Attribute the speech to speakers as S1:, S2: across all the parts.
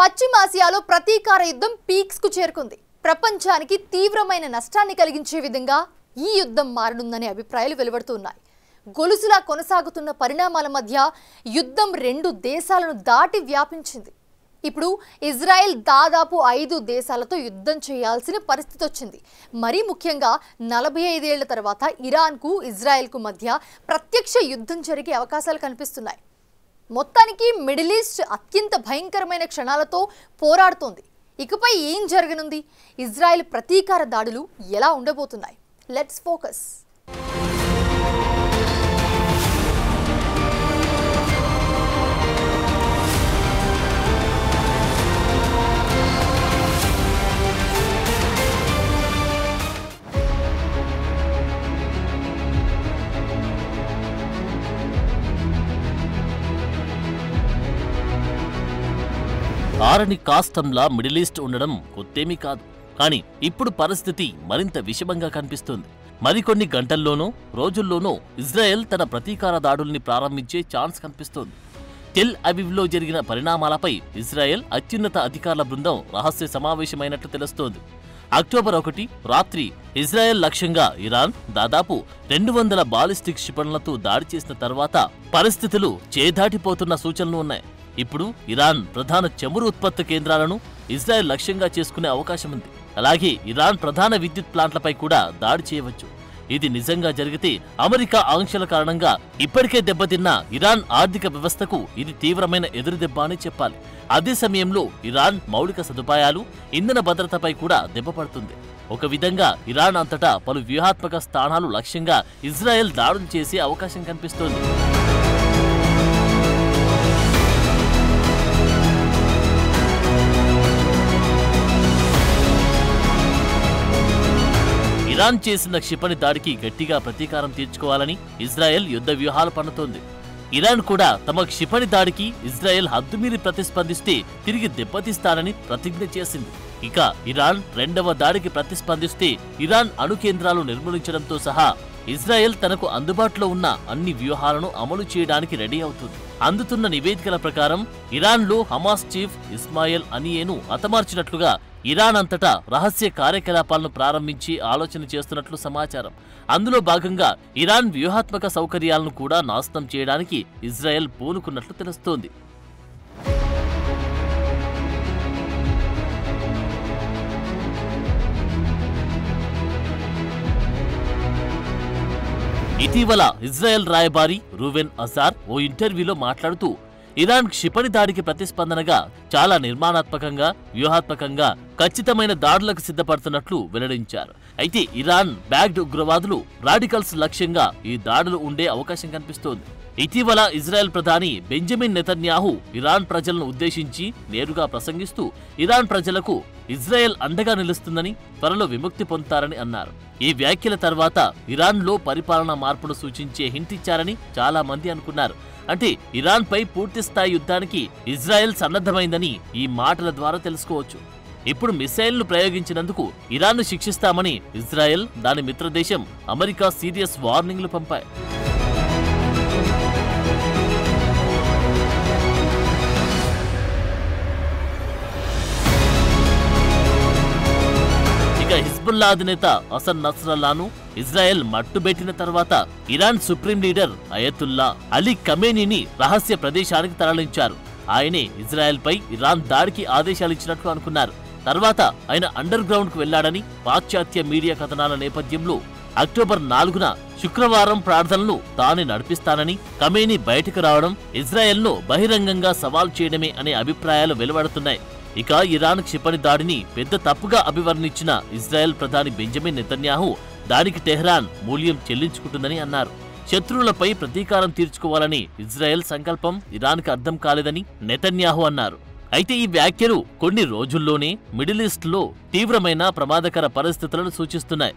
S1: పశ్చిమాసియాలో ప్రతీకార యుద్ధం పీక్స్ కు చేరుకుంది ప్రపంచానికి తీవ్రమైన నష్టాన్ని కలిగించే విధంగా ఈ యుద్ధం మారనుందనే అభిప్రాయాలు వెలువడుతున్నాయి గొలుసులా కొనసాగుతున్న పరిణామాల మధ్య యుద్ధం రెండు దేశాలను దాటి వ్యాపించింది ఇప్పుడు ఇజ్రాయెల్ దాదాపు ఐదు దేశాలతో యుద్ధం చేయాల్సిన పరిస్థితి వచ్చింది మరీ ముఖ్యంగా నలభై ఐదేళ్ల తర్వాత ఇరాన్కు ఇజ్రాయెల్కు మధ్య ప్రత్యక్ష యుద్ధం జరిగే అవకాశాలు కనిపిస్తున్నాయి మొత్తానికి మిడిల్ ఈస్ట్ అత్యంత భయంకరమైన క్షణాలతో పోరాడుతోంది ఇకపై ఏం జరగనుంది ఇజ్రాయెల్ ప్రతీకార దాడులు ఎలా ఉండబోతున్నాయి లెట్స్ ఫోకస్
S2: ఆరని కాస్తంలా మిడిల్ ఈస్ట్ ఉండడం కొత్తేమీ కాదు కానీ ఇప్పుడు పరిస్థితి మరింత విషమంగా కనిపిస్తుంది మరికొన్ని గంటల్లోనో రోజుల్లోనో ఇజ్రాయెల్ తన ప్రతీకార దాడుల్ని ప్రారంభించే ఛాన్స్ కనిపిస్తోంది టెల్ అవీవ్లో జరిగిన పరిణామాలపై ఇజ్రాయెల్ అత్యున్నత అధికారుల బృందం రహస్య సమావేశమైనట్లు తెలుస్తోంది అక్టోబర్ ఒకటి రాత్రి ఇజ్రాయెల్ లక్ష్యంగా ఇరాన్ దాదాపు రెండు వందల బాలిస్టిక్ క్షిపణులతో దాడి చేసిన తర్వాత పరిస్థితులు చేదాటిపోతున్న సూచనలు ఉన్నాయి ఇప్పుడు ఇరాన్ ప్రధాన చమురు ఉత్పత్తి కేంద్రాలను ఇజ్రాయెల్ లక్ష్యంగా చేసుకునే అవకాశం ఉంది అలాగే ఇరాన్ ప్రధాన విద్యుత్ ప్లాంట్లపై కూడా దాడి చేయవచ్చు ఇది నిజంగా జరిగితే అమెరికా ఆంక్షల కారణంగా ఇప్పటికే దెబ్బతిన్న ఇరాన్ ఆర్థిక వ్యవస్థకు ఇది తీవ్రమైన ఎదురుదెబ్బ అని చెప్పాలి అదే సమయంలో ఇరాన్ మౌలిక సదుపాయాలు ఇంధన భద్రతపై కూడా దెబ్బపడుతుంది ఒక విధంగా ఇరాన్ అంతటా పలు వ్యూహాత్మక స్థానాలు లక్ష్యంగా ఇజ్రాయెల్ దాడులు చేసే అవకాశం కనిపిస్తోంది ఇరాన్ చేసిన క్షిపణి దాడికి గట్టిగా ప్రతీకారం తీర్చుకోవాలని ఇజ్రాయెల్ యుద్ధ వ్యూహాలు పన్నుతోంది ఇరాన్ కూడా తమ క్షిపణి దాడికి ఇజ్రాయెల్ హద్దుమీరి ప్రతిస్పందిస్తే తిరిగి దెబ్బతీస్తానని ప్రతిజ్ఞ చేసింది ఇక ఇరాన్ రెండవ దాడికి ప్రతిస్పందిస్తే ఇరాన్ అణు కేంద్రాలు నిర్మూలించడంతో సహా ఇజ్రాయెల్ తనకు అందుబాటులో ఉన్న అన్ని వ్యూహాలను అమలు చేయడానికి రెడీ అవుతుంది అందుతున్న నివేదికల ప్రకారం ఇరాన్లో హమాస్ చీఫ్ ఇస్మాయిల్ అనియేను హతమార్చినట్లుగా ఇరాన్ అంతటా రహస్య కార్యకలాపాలను ప్రారంభించి ఆలోచన చేస్తున్నట్లు సమాచారం అందులో భాగంగా ఇరాన్ వ్యూహాత్మక సౌకర్యాలను కూడా నాశనం చేయడానికి ఇజ్రాయెల్ పూనుకున్నట్లు తెలుస్తోంది ఇటీవల ఇజ్రాయెల్ రాయబారి రూవెన్ అజార్ ఓ ఇంటర్వ్యూలో మాట్లాడుతూ ఇరాన్ క్షిపణి దాడికి ప్రతిస్పందనగా చాలా నిర్మాణాత్మకంగా వ్యూహాత్మకంగా ఖచ్చితమైన దాడులకు సిద్ధపడుతున్నట్లు వెల్లడించారు అయితే ఇరాన్ బ్యాగ్డ్ ఉగ్రవాదులు రాడికల్స్ లక్ష్యంగా ఈ దాడులు ఉండే అవకాశం కనిపిస్తోంది ఇటీవల ఇజ్రాయెల్ ప్రధాని బెంజమిన్ నెతన్యాహు ఇరాన్ ప్రజలను ఉద్దేశించి నేరుగా ప్రసంగిస్తూ ఇరాన్ ప్రజలకు ఇజ్రాయెల్ అండగా నిలుస్తుందని త్వరలో విముక్తి పొందుతారని అన్నారు ఈ వ్యాఖ్యల తర్వాత ఇరాన్లో పరిపాలనా మార్పును సూచించే హింట్ ఇచ్చారని చాలా మంది అనుకున్నారు అంటే ఇరాన్పై పూర్తి స్థాయి యుద్ధానికి ఇజ్రాయెల్ సన్నద్ధమైందని ఈ మాటల ద్వారా తెలుసుకోవచ్చు ఇప్పుడు మిసైల్ను ప్రయోగించినందుకు ఇరాన్ను శిక్షిస్తామని ఇజ్రాయెల్ దాని మిత్రదేశం అమెరికా సీరియస్ వార్నింగ్లు పంపాయి ఇక హిజ్బుల్లా అధినేత హసన్ నస్రల్లాను ఇజ్రాయెల్ మట్టుబెట్టిన తర్వాత Iran supreme leader Ayatollah Ali కమేనీని రహస్య ప్రదేశానికి తరలించారు ఆయనే ఇజ్రాయెల్ పై ఇరాన్ దాడికి ఆదేశాలు ఇచ్చినట్లు అనుకున్నారు తర్వాత ఆయన అండర్ గ్రౌండ్ కు వెళ్లాడని పాశ్చాత్య మీడియా కథనాల నేపథ్యంలో అక్టోబర్ నాలుగున శుక్రవారం ప్రార్థనలు తానే నడిపిస్తానని కమేని బయటకు రావడం ఇజ్రాయెల్ను బహిరంగంగా సవాల్ చేయడమే అనే అభిప్రాయాలు వెలువడుతున్నాయి ఇక ఇరాన్ క్షిపణి దాడిని పెద్ద తప్పుగా అభివర్ణించిన ఇజ్రాయెల్ ప్రధాని బెంజమిన్ నెతన్యాహు దానికి టెహ్రాన్ మూల్యం చెల్లించుకుంటుందని అన్నారు శత్రువులపై ప్రతీకారం తీర్చుకోవాలని ఇజ్రాయెల్ సంకల్పం ఇరాన్కి అర్థం కాలేదని నెతన్యాహు అన్నారు అయితే ఈ వ్యాఖ్యలు కొన్ని రోజుల్లోనే మిడిల్ ఈస్ట్లో తీవ్రమైన ప్రమాదకర పరిస్థితులను సూచిస్తున్నాయి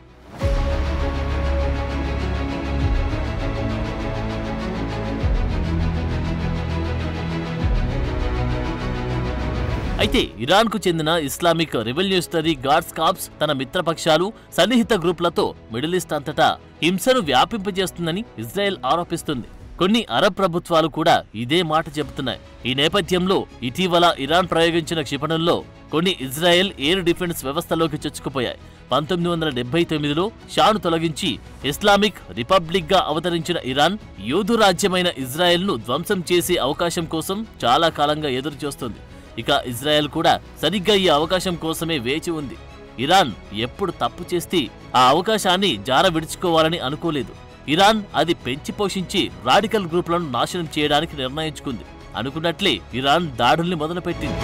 S2: అయితే ఇరాన్కు చెందిన ఇస్లామిక్ రెవల్యూషనరీ గార్డ్స్ కాప్స్ తన మిత్రపక్షాలు సన్నిహిత గ్రూపులతో మిడిల్ ఈస్ట్ అంతటా హింసను వ్యాపింపజేస్తుందని ఇజ్రాయెల్ ఆరోపిస్తుంది కొన్ని అరబ్ ప్రభుత్వాలు కూడా ఇదే మాట చెబుతున్నాయి ఈ నేపథ్యంలో ఇటీవల ఇరాన్ ప్రయోగించిన క్షిపణుల్లో కొన్ని ఇజ్రాయెల్ ఎయిర్ డిఫెన్స్ వ్యవస్థలోకి చొచ్చుకుపోయాయి పంతొమ్మిది వందల డెబ్బై తొమ్మిదిలో షాను తొలగించి ఇస్లామిక్ రిపబ్లిక్ గా అవతరించిన ఇరాన్ యూదు రాజ్యమైన ఇజ్రాయెల్ను ధ్వంసం చేసే అవకాశం కోసం చాలా కాలంగా ఎదురు చూస్తుంది ఇక ఇజ్రాయెల్ కూడా సరిగ్గా ఈ అవకాశం కోసమే వేచి ఉంది ఇరాన్ ఎప్పుడు తప్పు చేస్తే ఆ అవకాశాన్ని జార విడుచుకోవాలని అనుకోలేదు ఇరాన్ అది పెంచి పోషించి రాడికల్ గ్రూపులను నాశనం చేయడానికి నిర్ణయించుకుంది అనుకున్నట్లే ఇరాన్ దాడుల్ని మొదలుపెట్టింది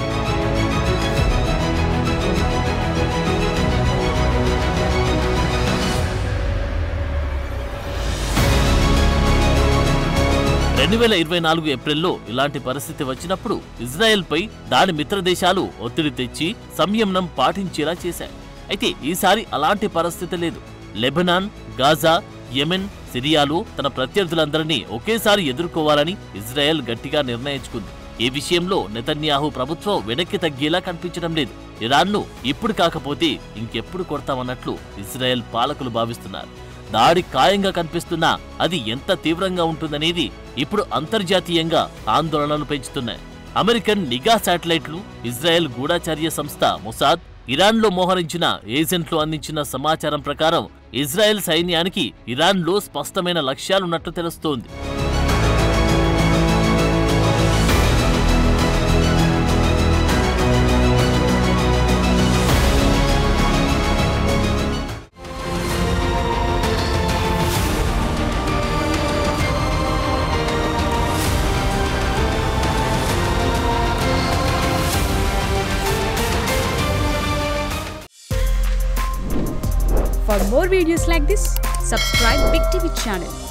S2: రెండు వేల ఇరవై నాలుగు ఏప్రిల్లో ఇలాంటి పరిస్థితి వచ్చినప్పుడు ఇజ్రాయెల్పై దాని మిత్ర దేశాలు ఒత్తిడి తెచ్చి సంయమనం పాటించేలా చేశాయి అయితే ఈసారి అలాంటి పరిస్థితి లేదు లెబనాన్ గాజా యెమెన్ సిరియాలో తన ప్రత్యర్థులందరినీ ఒకేసారి ఎదుర్కోవాలని ఇజ్రాయెల్ గట్టిగా నిర్ణయించుకుంది ఈ విషయంలో నెతన్యాహు ప్రభుత్వం వెనక్కి తగ్గేలా కనిపించడం లేదు ఇరాన్ను ఇప్పుడు కాకపోతే ఇంకెప్పుడు కొడతామన్నట్లు ఇజ్రాయెల్ పాలకులు భావిస్తున్నారు దాడి ఖాయంగా కనిపిస్తున్నా అది ఎంత తీవ్రంగా ఉంటుందనేది ఇప్పుడు అంతర్జాతీయంగా ఆందోళనలు పెంచుతున్నాయి అమెరికన్ నిఘా శాటిలైట్లు ఇజ్రాయెల్ గూఢాచార్య సంస్థ మొసాద్ ఇరాన్లో మోహరించిన ఏజెంట్లు అందించిన సమాచారం ప్రకారం ఇజ్రాయెల్ సైన్యానికి ఇరాన్లో స్పష్టమైన లక్ష్యాలున్నట్లు తెలుస్తోంది
S3: For more videos like this, subscribe Big TV channel